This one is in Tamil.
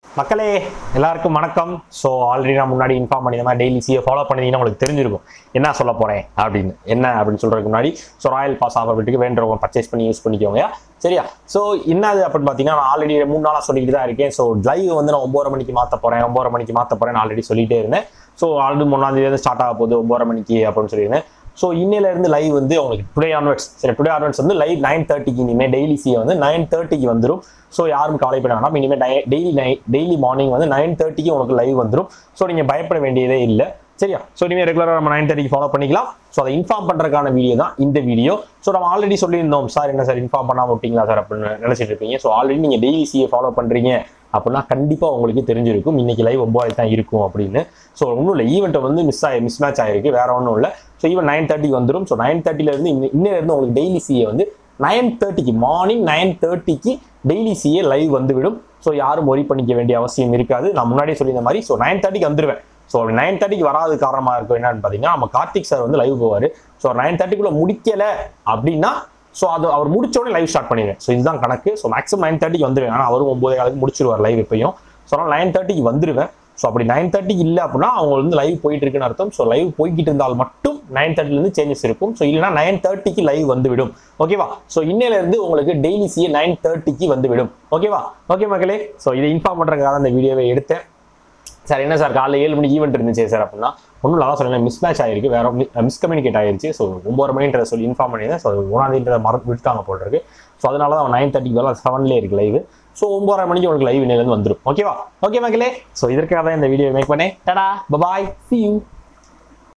மக்களே எல்லாருக்கும் வணக்கம் ஸோ ஆல்ரெடி நான் முன்னாடி இன்ஃபார்ம் பண்ணி இந்த மாதிரி டெய்லி சிஏ ஃபாலோ பண்ணிங்கன்னா உங்களுக்கு தெரிஞ்சிருக்கும் என்ன சொல்ல போறேன் அப்படின்னு என்ன அப்படின்னு சொல்றதுக்கு முன்னாடி ஸோ ராயல் பாஸ் ஆஃபர் வீட்டுக்கு வேண்டவங்க பர்ச்சேஸ் பண்ணி யூஸ் பண்ணிக்கோங்க சரியா ஸோ என்னது அப்படின்னு பார்த்தீங்கன்னா நான் ஆல்ரெடி மூணு நாளாக சொல்லிட்டு தான் இருக்கேன் ஸோ லைவ் வந்து நான் ஒம்பது மணிக்கு மாற்ற போறேன் ஒம்பது மணிக்கு மாற்ற போறேன் ஆல்ரெடி சொல்லிட்டே இருந்தேன் ஸோ ஆல்ரெடி மூணாம் தேதி ஸ்டார்ட் ஆக போகுது ஒம்பது மணிக்கு அப்படின்னு சொல்லியிருந்தேன் ஸோ இன்னையில இருந்து லைவ் வந்து உங்களுக்கு டுடே ஆன்வர்ட்ஸ் சரி டுடே ஆன்வர்ட்ஸ் வந்து லைவ் நைன் தேர்ட்டிக்கு இனிமேல் டெய்லி சிஏ வந்து நைன் தேர்ட்டிக்கு வந்துடும் ஸோ யாரும் கவலைப்பட வேணாம் இனிமேல் டெய்லி நை டெய்லி மார்னிங் வந்து நைன் தேர்ட்டிக்கு உங்களுக்கு லைவ் வந்துடும் ஸோ நீங்கள் பயப்பட வேண்டியதே இல்லை சரியா ஸோ இனிமேல் ரெகுலராக நம்ம நைன் தேர்ட்டிக்கு ஃபாலோ பண்ணிக்கலாம் ஸோ அதை இன்ஃபார்ம் பண்ணுறதுக்கான வீடியோ தான் இந்த வீடியோ ஸோ நம்ம ஆல்ரெடி சொல்லியிருந்தோம் சார் என்ன சார் இன்ஃபார்ம் பண்ணாமல் விட்டீங்களா சார் அப்படின்னு நினச்சிட்டு இருப்பீங்க ஸோ ஆல்ரெடி நீங்கள் டெய்லி சிஏ ஃபாலோ பண்ணுறீங்க அப்படின்னா கண்டிப்பாக உங்களுக்கு தெரிஞ்சிருக்கும் இன்னைக்கு லைவ் ஒம்பது தான் இருக்கும் அப்படின்னு ஸோ ஒன்றும் இல்லை ஈவெண்ட்டை வந்து மிஸ் ஆகி மிஸ் மேட்ச் ஆயிருக்கு வேற ஒன்றும் இல்லை ஸோ ஈவன் நைன் தேர்ட்டிக்கு வந்துடும் ஸோ நைன் தேர்ட்டிலேருந்து இன்னிலேருந்து உங்களுக்கு டெய்லி சிஏ வந்து நைன் தேர்ட்டிக்கு மார்னிங் நைன் தேர்ட்டிக்கு டெய்லி சிஏ லைவ் வந்துவிடும் ஸோ யாரும் ஒரி பண்ணிக்க வேண்டிய அவசியம் இருக்காது நான் முன்னாடியே சொல்லியிருந்த மாதிரி ஸோ நைன் தேர்ட்டிக்கு வந்துடுவேன் ஸோ அப்படி நைன் தேர்ட்டிக்கு வராது காரணமாக இருக்கும் என்னன்னு பார்த்தீங்கன்னா நம்ம கார்த்திக் சார் வந்து லைவ் போவார் ஸோ நைன் தேர்ட்டிக்குள்ள முடிக்கல அப்படின்னா ஸோ அது அவர் முடிச்ச உடனே லைவ் ஸ்டார்ட் பண்ணிடுவேன் ஸோ இதுதான் கணக்கு ஸோ மேக்ஸிமம் நைன் தேர்ட்டிக்கு வந்துடுவேன் ஆனால் அவரும் ஒன்பதே காலுக்கு முடிச்சிருவார் லைவ் எப்பயும் ஸோ அதனால் நைன் தேர்ட்டிக்கு வந்துடுவேன் ஸோ அப்படி நைன் தேர்ட்டிக்கு இல்லை அப்படின்னா அவங்க வந்து லைவ் போயிட்டு இருக்குன்னு அர்த்தம் ஸோ லைவ் போய்கிட்டு இருந்தால் மட்டும் நைன் தேர்ட்டிலேருந்து சேஞ்சஸ் இருக்கும் ஸோ இல்லைனா நைன் தேர்ட்டிக்கு லைவ் வந்துவிடும் ஓகேவா ஸோ இன்னையிலேருந்து உங்களுக்கு டெய்லி சிஏ நைன் தேர்ட்டிக்கு வந்துவிடும் ஓகேவா ஓகே மக்களே ஸோ இதை இன்ஃபார்ம் பண்ணுறதுக்காக அந்த வீடியோவை எடுத்தேன் சார் என்ன சார் காலைல ஏழு மணிக்கு ஈவெண்ட் இருந்துச்சு சார் அப்படின்னா ஒன்றும் இல்லை சொல்லுங்கள் மிஸ் மேட்ச் ஆயிருக்கு வேற மிஸ்கம்யூனிகேட் ஆயிருச்சு ஸோ ஒம்பது மணின்றத சொல்லி இன்ஃபார்ம் பண்ணியிருந்தேன் ஸோ ஒன்றாந்தேதின்றத மறந்து விட்டுட்டாங்க போல் இருக்கு ஸோ அதனால தான் நைன் தேர்ட்டிக்கு வேலை செவன்லேயே இருக்கு லைவ் ஸோ ஒம்பதரை மணிக்கு உங்களுக்கு லைவ் இன்னிலேருந்து வந்துடும் ஓகேவா ஓகே மக்களே ஸோ இதற்காக தான் இந்த வீடியோ மேக் பண்ணேன் டடா பபாய் சி யூ